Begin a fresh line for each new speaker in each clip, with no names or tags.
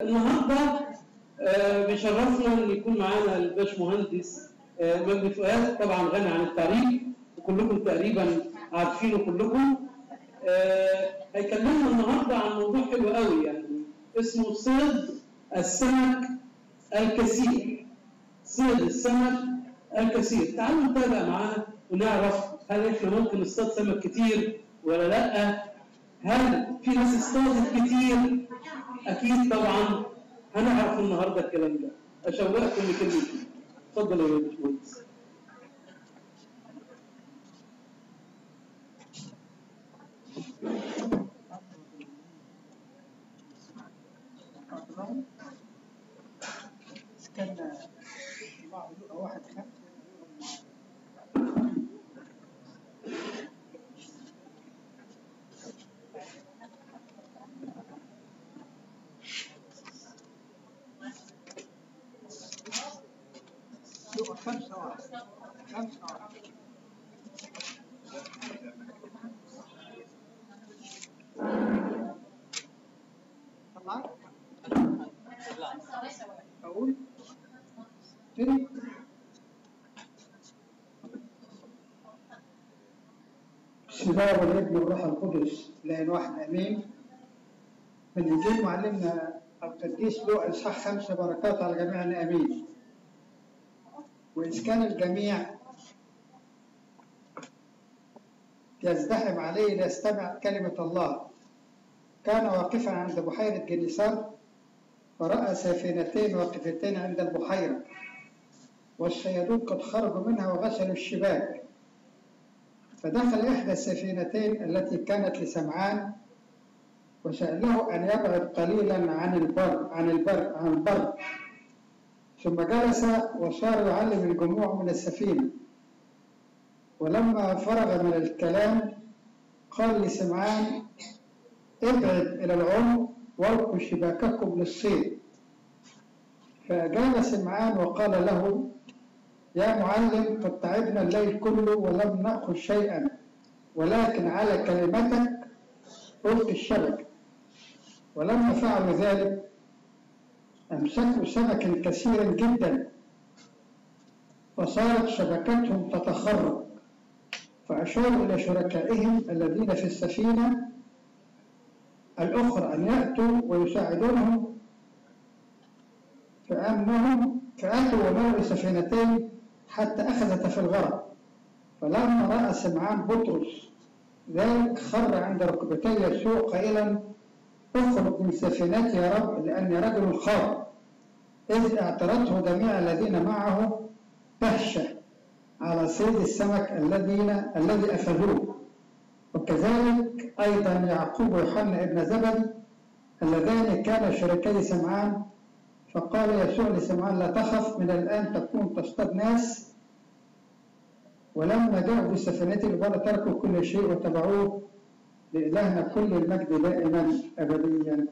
النهارده آه، بيشرفنا ان يكون معانا الباشمهندس آه، مجدي فؤاد طبعا غني عن التعريف وكلكم تقريبا عارفينه كلكم آه، هيكلمنا النهارده عن موضوع حلو قوي يعني اسمه صيد السمك الكثير صيد السمك الكثير تعالوا نتابع معانا ونعرف هل احنا ممكن نصطاد سمك كتير ولا لا هل في ناس اصطادت كتير اكيد طبعا هنعرف النهارده الكلام ده اشوقكم لكلمتي اتفضل يا باشمهندس
كان واحد خمسة خمسة واحد خمسة واحد طبعا أقول تاني بسم الله والابن والروح القدس لأن واحد أمين من إنجيل معلمنا القديس لوقا إصحاح خمسة بركات على جميعنا أمين وإذ كان الجميع يزدحم عليه ليستمع كلمة الله كان واقفا عند بحيرة جنيسار فرأى سفينتين واقفتين عند البحيرة والصيادون قد خرجوا منها وغسلوا الشباك فدخل إحدى السفينتين التي كانت لسمعان وسأله أن يبعد قليلا عن البر عن البر عن البر ثم جلس وصار يعلم الجموع من السفينة ولما فرغ من الكلام قال لسمعان ابعد إلى العمق والقوا شباككم للصيد فأجاب سمعان وقال له يا معلم قد تعبنا الليل كله ولم نأخذ شيئا ولكن على كلمتك ألقي الشبك ولما فعلوا ذلك أمسكوا سمكا كثيرا جدا وصارت شبكتهم تتخرج فأشاروا إلى شركائهم الذين في السفينة الأخرى أن يأتوا ويساعدونهم فأمنهم فأتوا وملوا سفينتين حتى أخذت في الغرق فلما رأى سمعان بطرس ذلك خر عند ركبتي يسوع قائلا اخرج من سفينتي يا رب لأني رجل خاطئ إذ اعترته جميع الذين معه دهشة على صيد السمك الذين الذي أخذوه وكذلك أيضا يعقوب ويوحنا ابن زبدي اللذان كانا شركي سمعان فقال يسوع لسمعان لا تخف من الآن تكون تصطاد ناس ولما جاءوا بالسفينة الأولى تركوا كل شيء وتبعوه لإلهنا كل المجد دائما أبديا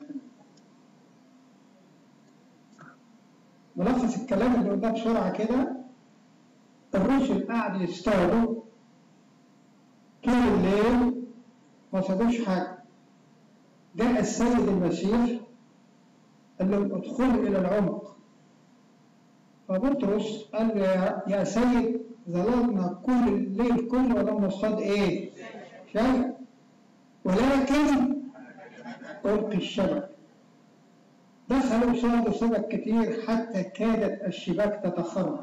ملخص الكلام اللي قلناه بسرعة كده الرسل قعدوا يصطادوا طول الليل ما صادوش حاجة جاء السيد المسيح قال لهم ادخلوا إلى العمق فبطرس قال له يا- يا سيد ظللنا كل الليل كله ولم نصطاد ايه؟ شيء ولكن ألقي الشبك دخلوا صادوا سمك كتير حتى كادت الشباك تتخرج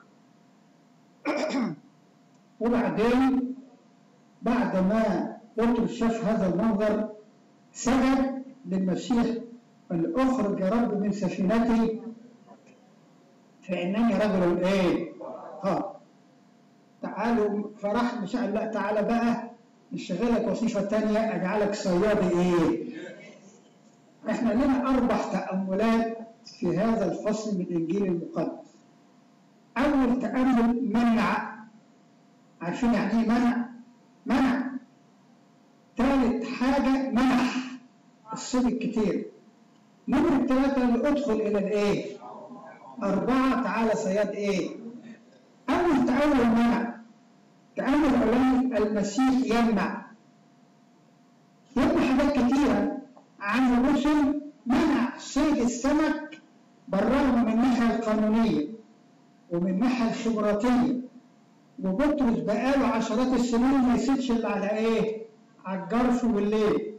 وبعدين بعد ما بطرس شاف هذا المنظر سجد للمسيح قال اخرج يا رب من سفينتي فانني رجل ايه؟ ها تعالوا فراح مش قال لا تعالى بقى نشغلك وظيفه تانية اجعلك صياد ايه؟ احنا لنا اربع تاملات في هذا الفصل من الانجيل المقدس. اول تامل منع عارفين يعني ايه منع؟ منع ثالث حاجه منح الصيد الكتير. نمرة ثلاثة اللي ادخل إلى الإيه؟ أربعة تعالى صياد إيه؟ أول تأول منع تأول الأولاني المسيح يمنع يمنع حاجات كتيرة عن الرسل منع صيد السمك بالرغم من الناحية القانونية ومن الناحية الخبراتية وبطرس بقاله عشرات السنين ما يسيبش الا على ايه؟ على الجرف والليل.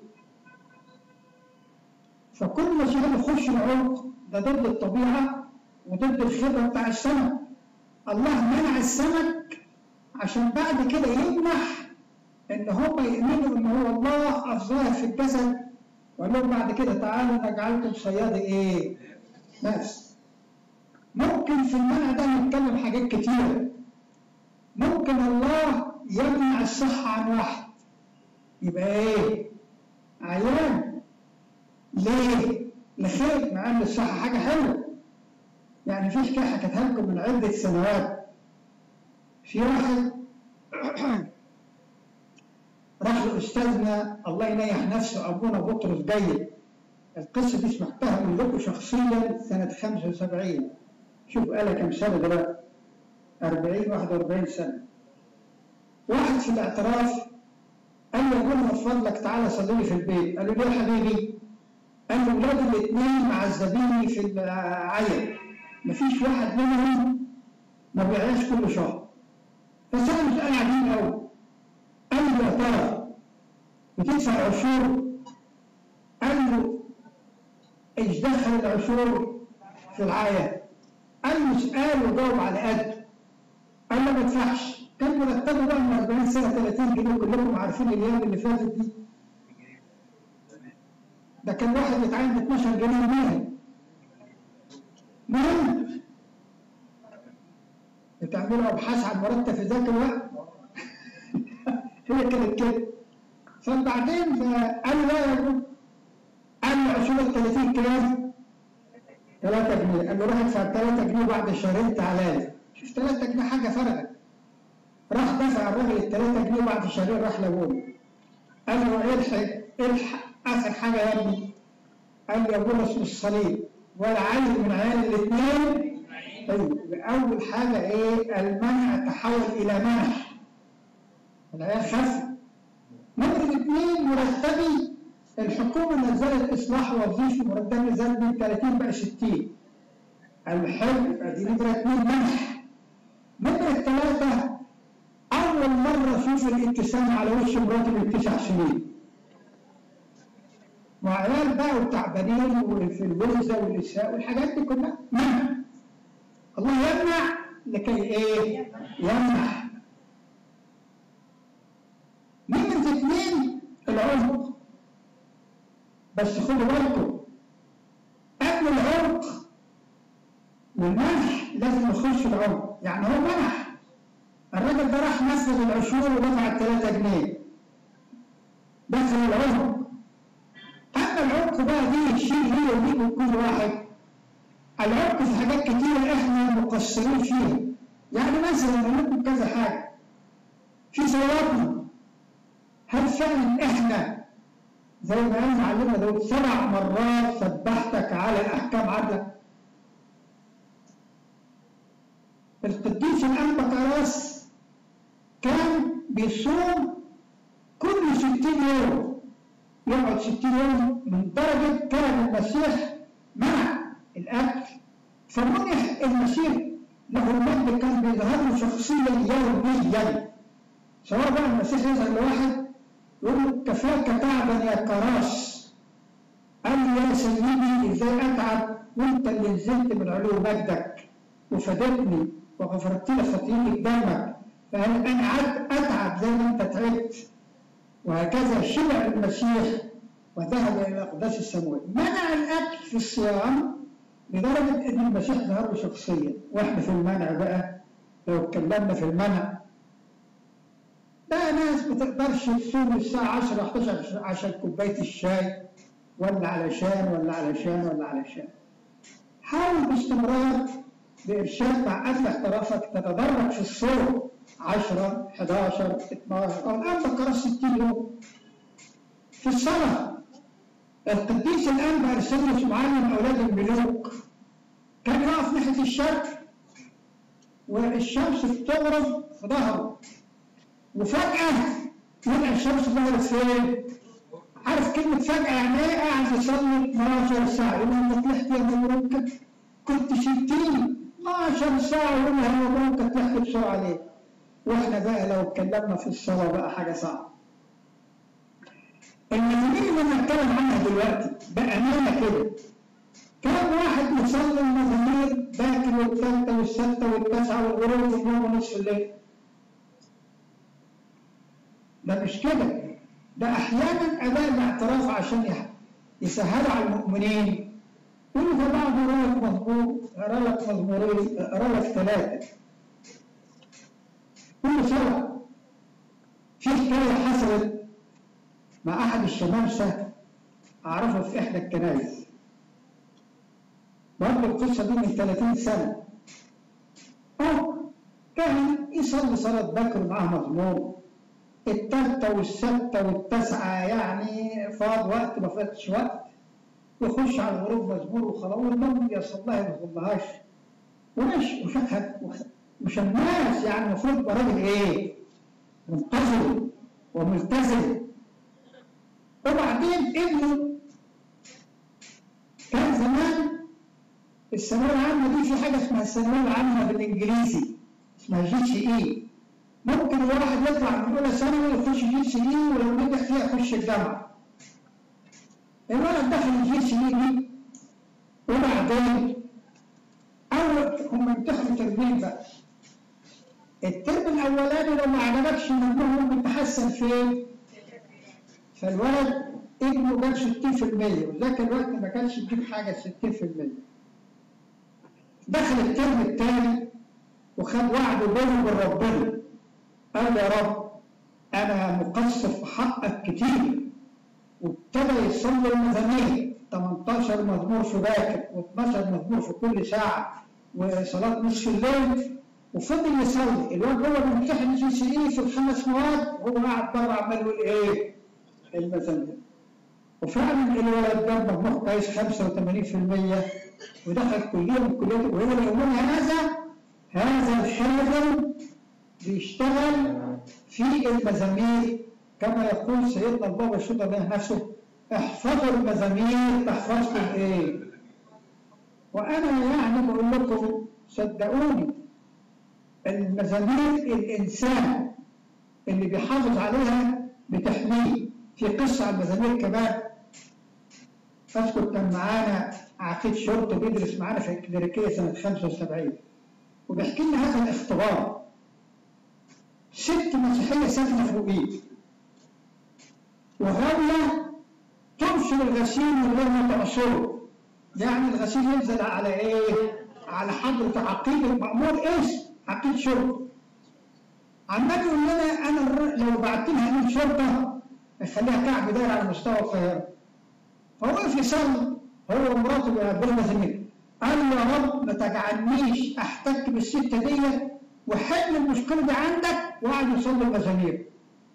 فكل ما شغل يخش العمق ده ضد الطبيعة وضد الخبرة بتاع السمك. الله منع السمك عشان بعد كده يمنح ان هم يؤمنوا ان هو الله الظاهر في الجسد وقال لهم بعد كده تعالوا نجعلكم صيادي ايه؟ نفس. ممكن في المنع ده نتكلم حاجات كتيرة. ممكن الله يمنع الصحة عن واحد يبقى ايه؟ عيان ليه؟ لخير مع ان الصحة حاجة حلوة يعني في حكاية حكيتها لكم من عدة سنوات في واحد راح لأستاذنا الله ينيح نفسه أبونا بطرس جيد القصة دي سمعتها من لكم شخصيا سنة 75 شوف قالها كم سنة دلوقتي 40 41 سنة واحد في الاعتراف قال له يقول من فضلك تعالى صلي لي في البيت قال له ليه يا حبيبي؟ قال له ولادي الاثنين معذبيني في العيا مفيش واحد منهم ما بيعيش كل شهر فسأله سؤال عجيب قوي قال له يا ترى بتدفع عشور؟ قال له ايش دخل العشور في العيا؟ قال له اسأل وجاوب على قد قال له ما ادفعش كان مرتبه بقى من 40 سنه 30 جنيه كلكم عارفين الايام اللي فاتت دي ده كان واحد يتعين ب 12 جنيه يوميا مهم بتعملوا ابحاث عن مرتب في ذاك الوقت هي كانت كده فبعدين قال له لا يا ابو قال له عشور ال 30 كام؟ 3 جنيه قال له روح ادفع 3 جنيه بعد شهرين تعالى لي شوف 3 جنيه حاجه فرقت راح دفع الراجل ال 3 جنيه بعد شهرين راح لابوه قال له الحق الحق اخر حاجه يا ابني قال لي ابونا اسمه الصليب ولا عيل من عيال الاثنين طيب اول حاجه ايه المنع تحول الى منع العيال خف نمرة اثنين مرتبي الحكومة نزلت إصلاح وظيفي مرتبي نزل من 30 بقى 60 الحلو ادي نمرة اثنين منح نمرة ثلاثة أول مرة أشوف الابتسامة على وش مراتي من تسع سنين وعيال بقى وتعبانين والانفلونزا والإساءة والحاجات دي كلها منع الله يمنع لكي إيه؟ يمنح نمرة اثنين العمق بس خدوا بالكم قبل العمق والمنح لازم يخش العمق يعني هو منح الراجل ده راح نفذ العشور ودفع الثلاثة جنيه دخل العمق أما العمق بقى دي شيء هي ودي كل واحد العمق في حاجات كتيرة احنا مقصرين فيها يعني مثلا نقول لكم كذا حاجة في صلاتنا هل فعلا احنا زي ما قال معلمنا داود سبع مرات سبحتك على احكام عدلك القديس الانبا كراس كان بيصوم كل ستين يوم يقعد ستين يوم من درجة كان المسيح منع الأكل فمنح المسيح له المجد كان بيظهر له شخصيا يوميا سواء بقى المسيح يظهر لواحد يقول له كفاك تعبا يا كراس قال لي يا سيدي ازاي اتعب وانت اللي نزلت من علو مجدك وفدتني وغفرت لي خطيئتي بدمك فهل انا اتعب زي ما انت تعبت وهكذا شبع المسيح وذهب الى الاقداس السماويه منع الاكل في الصيام لدرجه ان المسيح ظهر له شخصيا واحنا في المنع بقى لو اتكلمنا في المنع ده ناس ما تقدرش تصوم الساعة 10 11 عشان كوباية الشاي ولا علشان ولا علشان ولا علشان. حاول باستمرار بإرشاد مع أهل احترافك تتدرج في الصوم 10 11 12 أو الآن بقرا 60 يوم. في الصلاة القديس الآن بأرسلس معلم أولاد الملوك كان يقف ناحية الشرق والشمس بتغرب في ظهره وفجأة يبقى الشمس ظهرت فين؟ عارف كلمة فجأة يعني ايه قاعد يصلي 12 ساعة يقول انت طلعت يا مبروك كنت شلتني 12 ساعة يقول يا مبروك طلعت بسرعة ليه؟ واحنا بقى لو اتكلمنا في الصلاة بقى حاجة صعبة. المزامير اللي انا هتكلم عنها دلوقتي بأمانة كده كم واحد يصلي المزامير باكر والثالثة والسادسة والتاسعة والغروب واليوم ونصف الليل؟ ده مش كده ده احيانا اداء الاعتراف عشان يح- يسهلوا على المؤمنين يقول له بعض اقرا لك مزمور اقرا لك مزمورين اقرا لك ثلاثه كل سنه في حكايه حصلت مع احد الشمامسه اعرفه في احدى الكنائس برضه القصه دي من 30 سنه اه كان يصلي صلاه بكر معاه مزمور التالتة والستة والتاسعة يعني فاض وقت ما فاتش وقت يخش على الغروب مزمور وخلاص والنوم يصلها ما يصلهاش وماشي وشكل وشماس يعني المفروض يبقى راجل ايه؟ منتظم وملتزم وبعدين ابنه كان زمان الثانوية العامة دي في حاجة اسمها الثانوية العامة بالإنجليزي اسمها جي سي إي ممكن الواحد يطلع من اولى ثانوي يخش جي سي اي ولو نجح فيها يخش الجامعه. الولد دخل الجي سي اي دي وبعدين اول هم امتحنوا تربيه بقى. الترم الاولاني لو ما عجبكش مجموعهم بيتحسن فين؟ فالولد ابنه جاب 60% وذاك الوقت ما كانش يجيب حاجه 60%. دخل الترم الثاني وخد وعده بينه وبين ربنا قال يا رب أنا مقصر في حقك كتير وابتدى يصلي المزامير 18 مزمور في باكر و12 مزمور في كل ساعة وصلاة نصف الليل وفضل يصلي الواد هو بيمتحن جي سي اي في الخمس مواد وهو قاعد بره عمال يقول ايه؟ المزامير وفعلا الولد جاب مجموع كويس 85% ودخل كلية من كليات وهو يقولون هذا هذا الحازم بيشتغل في المزامير كما يقول سيدنا البابا شوطة الله نفسه احفظوا المزامير تحفظكم ايه وانا يعني بقول لكم صدقوني المزامير الانسان اللي بيحافظ عليها بتحميه في قصه على المزامير كمان اذكر كان معانا عقيد شرطه بيدرس معانا في الكليريكيه سنه 75 وبيحكي لنا هذا الاختبار ست مسيحية ساكنة فوقيه وغاوية تنشر الغسيل من غير ما تعصره يعني الغسيل ينزل على ايه؟ على حضرة عقيد المأمور ايش؟ عقيد شرطة عمال يقول لنا انا الر- لو بعت لها امين شرطة اخليها كعب داير على مستوى القاهرة فوقف يصلي هو ومراته بيقابلوا زميل قال له يا رب ما تجعلنيش احتك بالستة دي وحل المشكلة دي عندك وقعد يصلي المزامير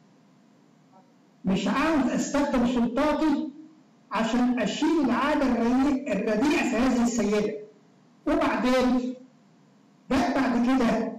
مش عاوز استخدم سلطاتي عشان اشيل العاده الرديء الرديء في هذه السيده وبعدين جت بعد كده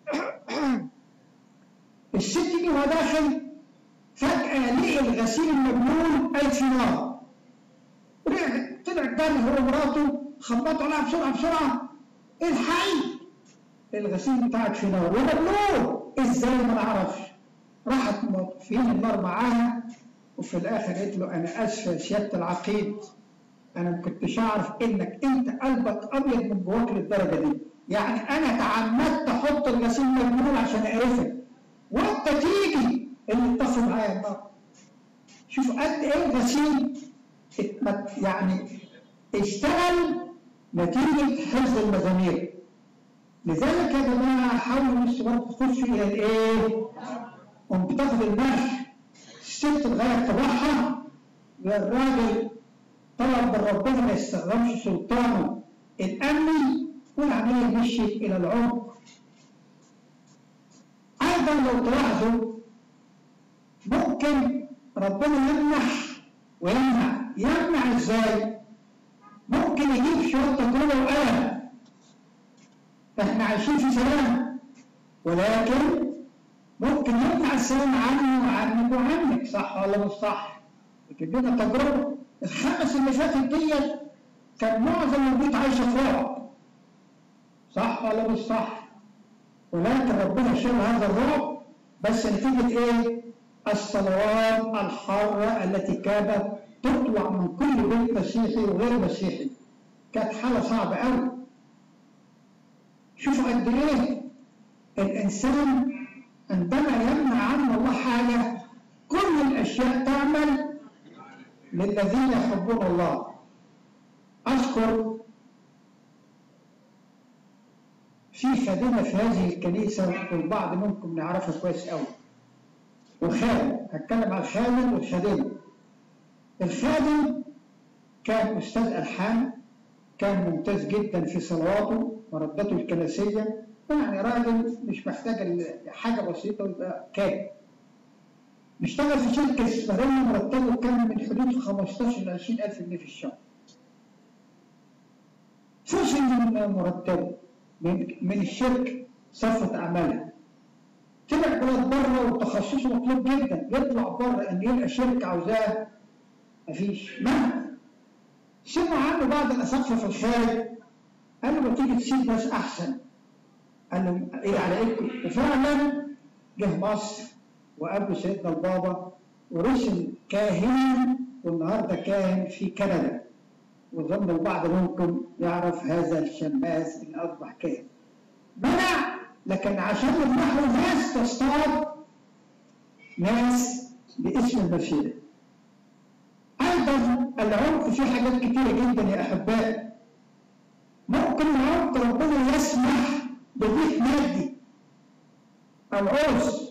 الست دي وهو داخل فجأة لقي الغسيل المجنون قايد في نار رجع طلع جري هو ومراته خبطوا عليها بسرعة بسرعة الحي الغسيل بتاعك في نار ومجنون ازاي ما نعرفش راحت مطفين النار معاها وفي الاخر قالت له انا اسفه يا سياده العقيد انا ما كنتش اعرف انك انت قلبك ابيض من جواك للدرجه دي يعني انا تعمدت احط الغسيل مجنون عشان اعرفك وانت تيجي اللي اتصل معايا النار شوف قد ايه الغسيل اتمت- يعني اشتغل نتيجه حفظ المزامير لذلك يا جماعه حاولوا الاستمرار تخش الى الايه؟ قمت بتاخد المشي الست الغايه طبعها والراجل طلب من ربنا ما يستخدمش سلطانه الامني والعمليه مشيت الى العمق ايضا لو تلاحظوا ممكن ربنا يمنح ويمنع يمنع ازاي؟ ممكن يجيب شرطه كده وقلم احنا عايشين في سلام ولكن ممكن يمنع السلام عني وعنك وعنك صح ولا مش صح؟ وتدينا تجربه الخمس اللي فاتت ديت كان معظم البيوت عايشه في رعب صح ولا مش صح؟ ولكن ربنا شال هذا الرعب بس نتيجه ايه؟ الصلوات الحاره التي كانت تطلع من كل بيت مسيحي وغير مسيحي كانت حاله صعبه قوي شوفوا قد ايه الانسان عندما يمنع عنه الله حاجه كل الاشياء تعمل للذين يحبون الله اذكر في خادمه في هذه الكنيسه والبعض منكم نعرفها كويس قوي وخادم هتكلم عن الخادم والخادمه الخادم كان استاذ الحان كان ممتاز جدا في صلواته وردته الكنسيه يعني راجل مش محتاج حاجه بسيطه ويبقى كامل بيشتغل في شركه استثماريه مرتبه كان من حدود 15 ل 20 الف جنيه في الشهر فصل من مرتبه من, من الشركه صفة اعمالها طلع بلد بره وتخصصه مطلوب جدا يطلع بره ان يلقى شركه عاوزاه مفيش مهما سمع عنه بعض الاساتذه في الخارج قال له ما تيجي تسيب ناس احسن قال له ايه على ايه وفعلا جه مصر وقابله سيدنا البابا ورسم كاهن والنهارده كاهن في كندا وظن البعض منكم يعرف هذا الشماس اللي اصبح كاهن منع لكن عشان يمنحوا ناس تصطاد ناس باسم المسيح ايضا العمق فيه حاجات كتيره جدا يا احبائي ممكن العمق ربنا يسمح بضيق مادي او عوز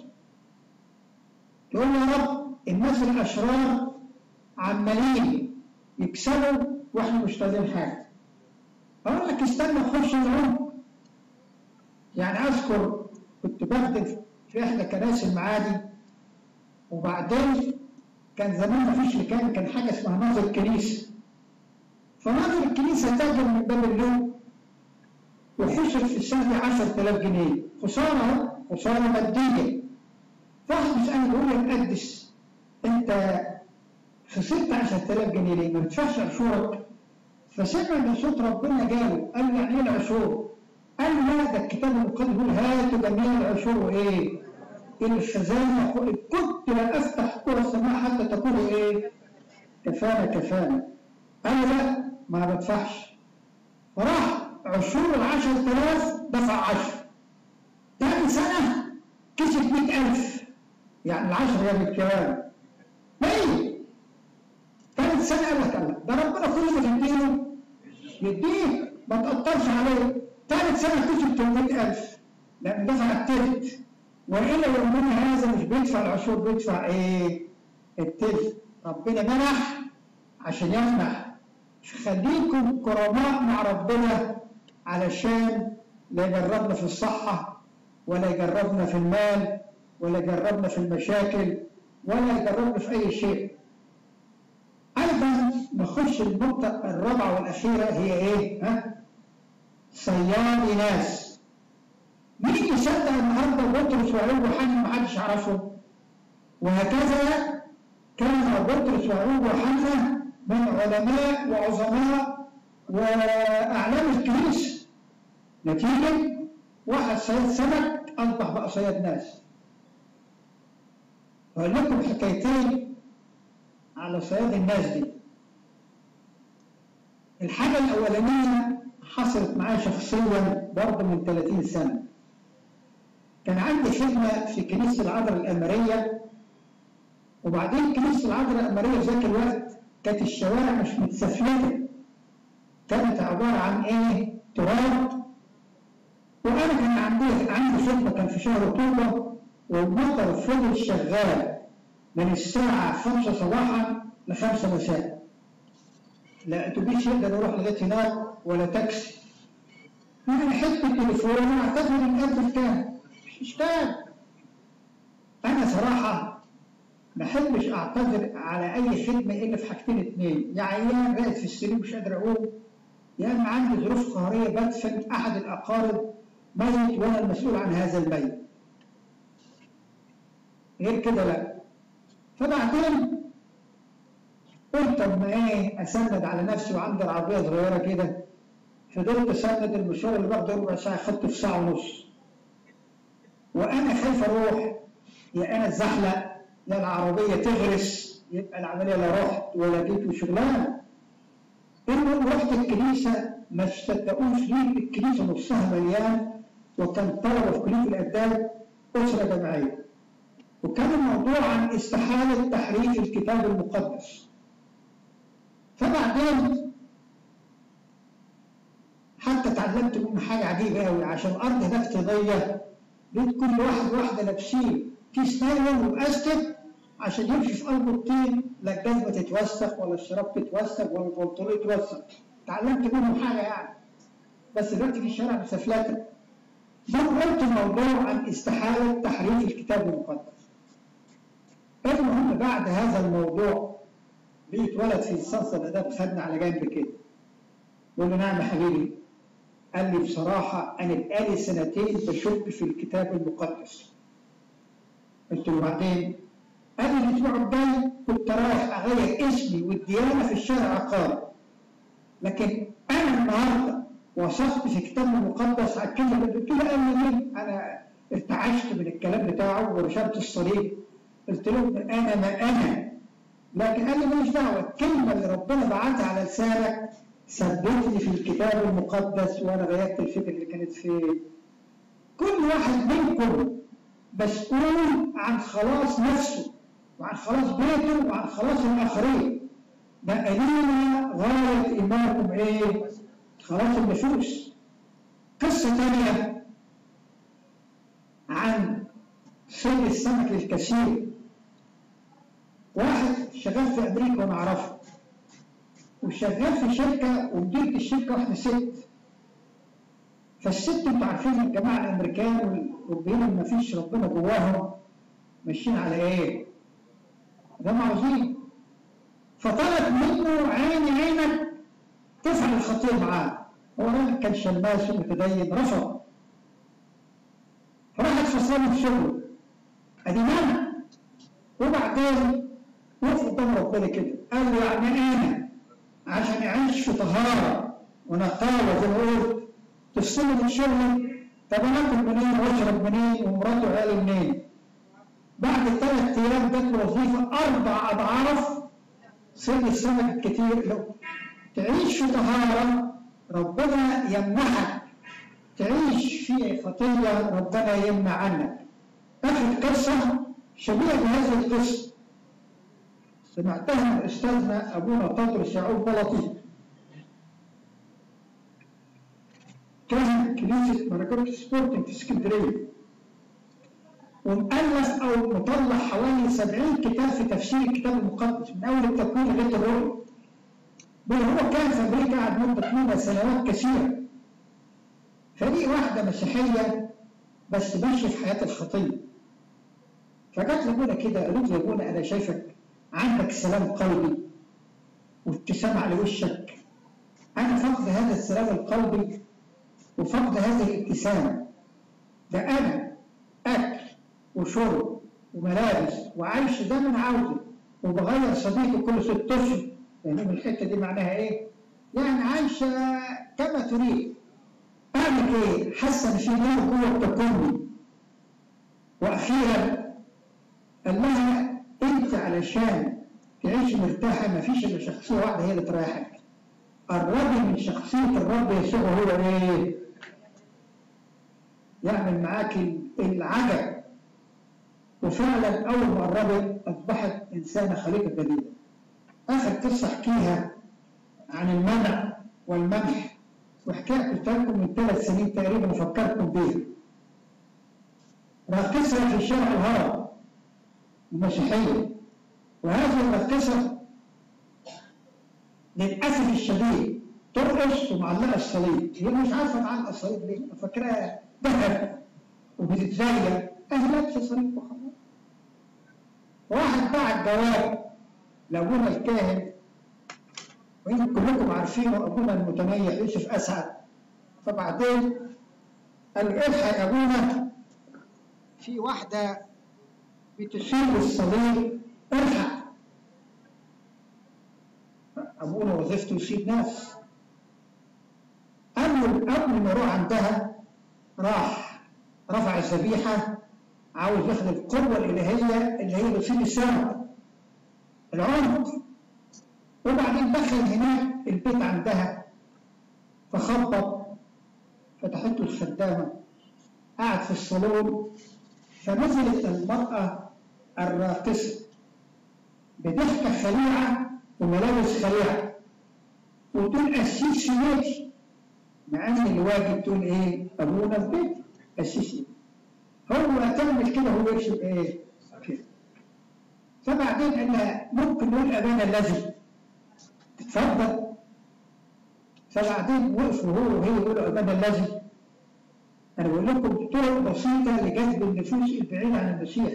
تقول يا رب الناس الاشرار عمالين يكسبوا واحنا مش طايقين حاجه اقول لك استنى خش العمق يعني اذكر كنت بخدم في احدى كنائس المعادي وبعدين كان زمان ما فيش مكان كان حاجه اسمها ناظر الكنيسه فناظر الكنيسه تاجر من باب اليوم وخسر في السنه دي 10000 جنيه خساره خساره ماديه فواحد بيسالني بيقول لي يا مقدس انت خسرت 10000 جنيه ليه؟ ما بتدفعش عشورك فسمع ان صوت ربنا جاله قال له يعني ايه العشور؟ قال له لا ده الكتاب المقدس بيقول هاتوا جميع العشور وايه؟ الخزانه كنت لا افتح كره السماء حتى تقول ايه؟ كفانا كفانا قال له لا ما بدفعش فراح عشور ال 10000 دفع 10 تاني سنه كسب 100000 يعني ال 10 هي بالكلام ليه؟ تالت سنه قال لك الله ده ربنا كل ما تديله يديك ما تقطرش عليه تالت سنه كسب 800000 لان دفع التلت والى يومنا هذا مش بيدفع العشور بيدفع ايه؟ التلت ربنا منح عشان يمنح خليكم كرماء مع ربنا علشان لا يجربنا في الصحة ولا يجربنا في المال ولا يجربنا في المشاكل ولا يجربنا في أي شيء أيضا نخش النقطة الرابعة والأخيرة هي إيه؟ ها؟ صياد ناس مين يصدق النهارده بطرس وعيوب وحنا ما حدش يعرفه وهكذا كان بطرس وعيوب وحنا من علماء وعظماء واعلام الكنيسه نتيجه واحد صياد سمك اصبح بقى صياد ناس هقول لكم حكايتين على صياد الناس دي الحاجه الاولانيه حصلت معايا شخصيا برضه من 30 سنه كان عندي خدمة في كنيسة العذراء الأمرية وبعدين كنيسة العذراء الأمرية في ذاك الوقت كانت الشوارع مش متسفلتة كانت عبارة عن إيه؟ تراب وأنا كان عندي عندي خدمة كان في شهر أكتوبر والمطر فضل شغال من الساعة 5 صباحا ل 5 مساء لا أتوبيس يقدر يروح لغاية هناك ولا تاكسي أنا حتة التليفون أعتقد إن قد كام اشتغل انا صراحه ما احبش اعتذر على اي خدمه الا في حاجتين اتنين يا عيان قاعد في السرير مش قادر اقوم يا اما عندي ظروف قهريه بدفن احد الاقارب ميت وانا المسؤول عن هذا الميت غير كده لا فبعدين قلت اما ايه اسند على نفسي وعندي العربيه صغيره كده فضلت اسند المشوار اللي باخده ربع ساعه خدته في ساعه ونص وانا خايف اروح يا انا اتزحلق يا العربيه تغرس يبقى العمليه لا رحت ولا جيت وشغلانه المهم رحت الكنيسه ما تصدقوش ليه الكنيسه نصها مليان وكان طلبه في كليه الاداب اسره جماعيه وكان الموضوع عن استحاله تحريف الكتاب المقدس فبعدين حتى اتعلمت منه حاجه عجيبه قوي عشان الارض هناك تضيق لقيت كل واحد واحده لابسين كيس نايلون وباستك عشان يمشي في قلب الطين لا الجزمه تتوسخ ولا الشراب تتوسخ ولا البنطلون يتوسخ اتعلمت منه حاجه يعني بس دلوقتي في الشارع مسفلته ثم قلت الموضوع عن استحاله تحريف الكتاب المقدس المهم بعد هذا الموضوع لقيت ولد في الصنصة الاداب خدنا على جنب كده بقول له نعم يا حبيبي قال لي بصراحة أنا بقالي سنتين بشك في الكتاب المقدس قلت له بعدين قال لي الأسبوع الجاي كنت رايح أغير اسمي والديانة في الشارع عقاري لكن أنا النهاردة وثقت في الكتاب المقدس على الكلمة اللي قلت له قال لي مين؟ أنا ارتعشت من الكلام بتاعه ورشمت الصليب قلت له أنا ما أنا لكن قال لي ماليش دعوة الكلمة اللي ربنا بعتها على لسانك ثبتني في الكتاب المقدس وانا غيرت الفكره اللي كانت فيه كل واحد منكم مسؤول عن خلاص نفسه وعن خلاص بيته وعن خلاص الاخرين بقالينا غايه ايمانكم ايه؟ خلاص النفوس قصه ثانيه عن صيد السمك الكثير واحد شغال في امريكا وانا اعرفه وشغال في شركة ومديرة الشركة واحدة ست فالست انتوا عارفين الجماعة الأمريكان والأوروبيين ما فيش ربنا جواهم ماشيين على إيه؟ ده عاوزين فطلب منه عيني عينك تفعل الخطية معاه هو راجل كان شماس ومتدين رفض فراحت فصلت في شغله ادي منع وبعدين وقف قدام ربنا كده قال له يعني انا عشان يعيش في طهارة ونقاوة زي ما قلت تفصله من شغله طب انا اكل منين واشرب منين ومراته وعيالي منين؟ بعد ثلاث ايام جات له وظيفة أربع أضعاف صيد السمك الكتير لو تعيش في طهارة ربنا يمنحك تعيش في خطية ربنا يمنع عنك آخر قصة شبيهة بهذه القصة سمعتها من استاذنا ابونا تدرس يعقوب بلطي كان كنيسه مراكبة سبورتنج في اسكندريه ومؤلف او مطلع حوالي 70 كتاب في تفسير الكتاب المقدس من اول التكوين لغايه الرؤيا بل هو كان في امريكا قعد مده طويله سنوات كثيره فدي واحده مسيحيه بس ماشيه في حياه الخطيه فجت لابونا كده قالت له يا ابونا انا شايفك عندك سلام قلبي وابتسام على وشك انا فقد هذا السلام القلبي وفقد هذه الابتسامه ده انا اكل وشرب وملابس وعيش ده من عاوزه وبغير صديقي كل ست اشهر يعني الحته دي معناها ايه؟ يعني عايشه كما تريد اعمل ايه؟ حاسه ان في نار جوه بتاكلني واخيرا قال لها انت علشان تعيش مرتاحة ما فيش الا شخصية واحدة هي اللي تريحك. قربي من شخصية الرب يسوع هو ايه؟ يعمل معاك العجب. وفعلا أول ما قربت أصبحت إنسانة خليقة جديدة. آخر قصة أحكيها عن المنع والمنح وحكاية قلت لكم من ثلاث سنين تقريبا وفكرتكم بيها. راقصة في شارع الهرم المسيحية وهذه الراقصة للأسف الشديد ترقص ومعلقة الصليب هي مش عارفة تعلق الصليب ليه فاكراها ذهب وبتتزين أهي لابسة صليب وخلاص واحد بعت جواب لأبونا الكاهن وإن كلكم عارفينه أبونا المتنيع يوسف أسعد فبعدين قال له الحق يا أبونا في واحدة بتشيل الصليب الحق ابونا وظيفته يسيب ناس قبل قبل ما يروح عندها راح رفع الذبيحه عاوز ياخد القوه الالهيه اللي هي بتصيب السماء العمق وبعدين دخل هناك البيت عندها فخبط فتحت له الخدامه قعد في الصالون فنزلت المراه الراقصه بضحكه خليعه وملابس خليعه وتقول قسيس سيدي مع ان الواجب تقول ايه ابونا في بيت قسيس هو تعمل كده هو يرسم ايه كده فبعدين قال لها ممكن نقول ابانا الذي تتفضل فبعدين وقفوا هو وهي يقولوا ابانا الذي انا بقول لكم طرق بسيطه لجذب النفوس البعيده عن المسيح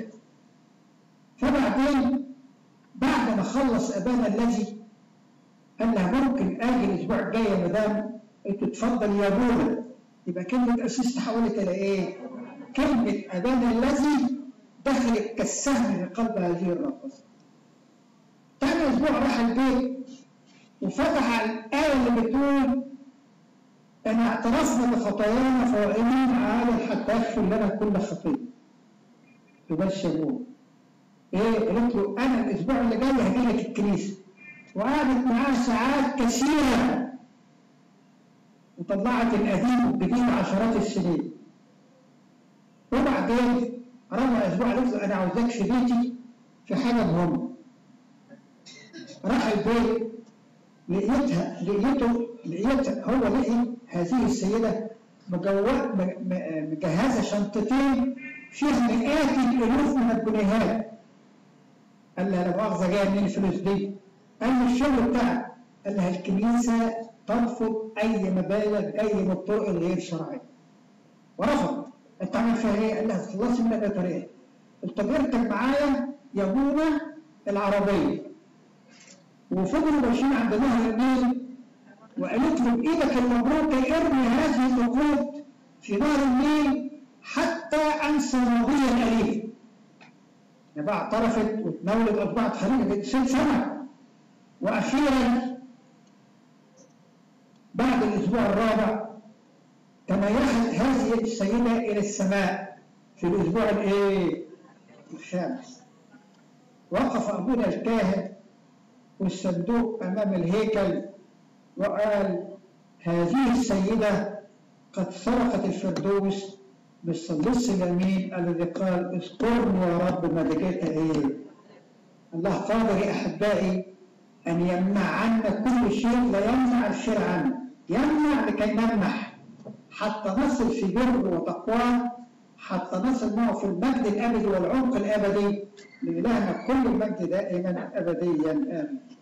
فبعدين بعد ما خلص ابانا الذي قال لها ممكن اجي الاسبوع الجاي يا مدام انت تفضل يا ابونا يبقى كلمه اسيس تحولت الى ايه؟ كلمه ابانا الذي دخلت كالسهم في قلب هذه الراقصه. تاني اسبوع راح البيت وفتح الايه اللي بتقول ان اعترفنا بخطايانا فهو امين عالم حتى يغفر لنا كل خطيه. تبشروه. ايه؟ قلت له انا الاسبوع اللي جاي هجي لك الكنيسه. وقعدت معاه ساعات كثيره وطلعت القديم والجديد عشرات السنين وبعدين رجع اسبوع قالت له انا عاوزاك في بيتي في حاجه مهمه راح البيت لقيتها لقيته لقيتها هو لقي هذه السيده مجو- م- م- مجهزه شنطتين فيها مئات الالوف من الجنيهات قال لها لا مؤاخذه جايه منين الفلوس دي؟ قال له الشغل بتاعك قال لها الكنيسه ترفض اي مبالغ جايه من الطرق الغير شرعيه ورفض انت عامل فيها ايه؟ قال لها خلصي منها بطريقه قلت اركب معايا يا ابونا العربيه وفضلوا ماشيين عند نهر النيل وقالت له بايدك المبروكه ارمي هذه النقود في نهر النيل حتى انسى ماضيا اليف يا بقى اعترفت وتناولت اصبعت خليجه ست سنه واخيرا بعد الاسبوع الرابع تميزت هذه السيده الى السماء في الاسبوع الايه؟ الخامس وقف ابونا الكاهن والصندوق امام الهيكل وقال هذه السيده قد سرقت الفردوس بالصلص اليمين الذي قال اذكرني يا رب ما لقيت ايه الله قادر يا احبائي ان يمنع عنا كل شيء لا يمنع الخير عنا يمنع لكي نمنح حتى نصل في بر وتقوى حتى نصل معه في المجد الابدي والعمق الابدي لالهنا كل المجد دائما ابديا امين